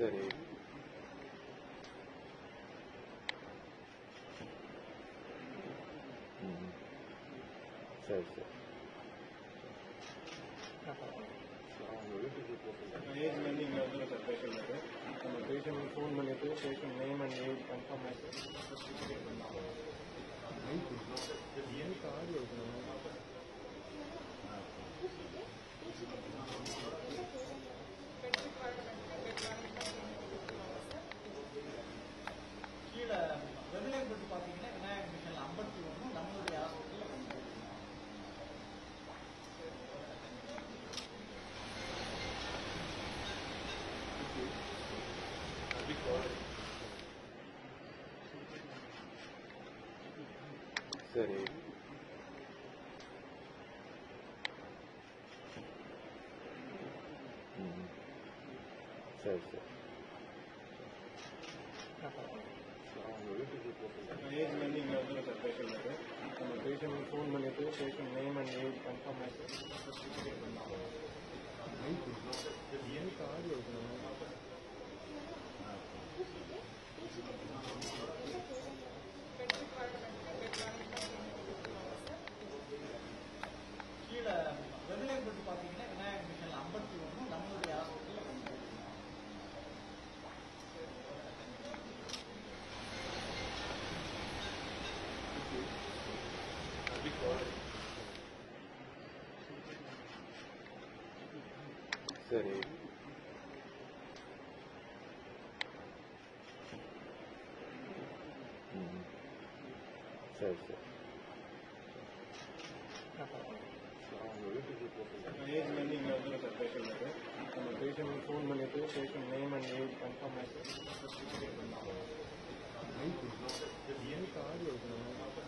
சரி ம் சரி சரி அவங்க வீட்டுக்கு போட்டு ஏஜ் வந்து இங்கே வந்துடும் சார் பேஷண்ட்டுக்கு நம்ம பேஷண்ட் ஃபோன் பண்ணிவிட்டு patient name and age confirm ஆகிட்டு எனக்கு ஆடியோ இருக்கணும் கீழே வெள்ளையப்பட்டு பார்த்தீங்கன்னா விநாயகர் மிஷன் ஐம்பத்தி ஒன்று நம்மளுடைய ஹாஸ்பிட்டலில் பண்ணிருக்கோம் சரி ம் சரி சரி அவங்க வீட்டுக்கு போட்டு ஏஜ் வந்து இங்கே வந்துடும் சார் பேஷண்ட்டுக்கு நம்ம பேஷண்ட் ஃபோன் பண்ணிவிட்டு patient name and age confirm ஆகிட்டு எனக்கு ஆடியோ இருக்கணும் கீழே வெள்ளையப்பட்டு பார்த்தீங்கன்னா விநாயகர் மிஷன் ஐம்பத்தி ஒன்று நம்மளுடைய ஹாஸ்பிட்டலில் பண்ணிருக்கோம் சரி ம் சரி சரி அவங்க வீட்டுக்கு போட்டு ஏஜ் வந்து இங்கே வந்துடும் சார் பேஷண்ட்டுக்கு நம்ம பேஷண்ட் ஃபோன் பண்ணிவிட்டு patient name and age confirm ஆகிட்டு எனக்கு ஆடியோ இருக்கணும்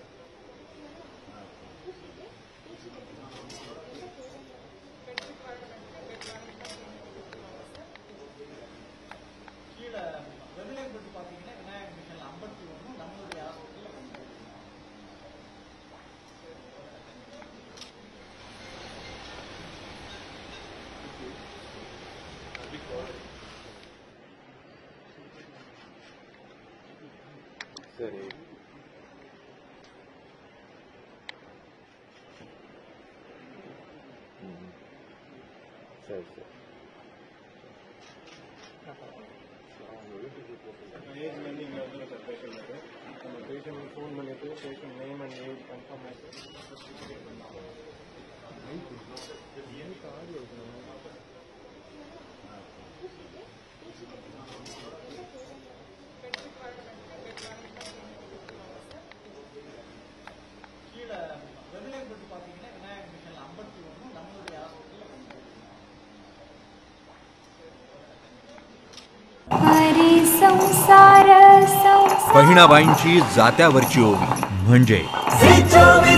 கீழே வெள்ளையப்பட்டு பார்த்தீங்கன்னா விநாயகர் மிஷன் ஐம்பத்தி ஒன்று நம்மளுடைய ஹாஸ்பிட்டலில் பண்ணிருக்கோம் சரி ம் சரி சரி அவங்க வீட்டுக்கு போட்டு ஏஜ் வந்து இங்கே வந்துடும் சார் பேஷண்ட்டுக்கு நம்ம பேஷண்ட் ஃபோன் பண்ணிவிட்டு patient name and age confirm ஆகிட்டு எனக்கு ஆடியோ இருக்கணும் கீழே வெள்ளையப்பட்டு பார்த்தீங்கன்னா விநாயகர் மிஷன் ஐம்பத்தி ஒன்று நம்மளுடைய ஹாஸ்பிட்டலில் பண்ணிருக்கோம் हरी संसार संसार बहिणाबाईंची जात्यावरची ओवी म्हणजे झी चोवीस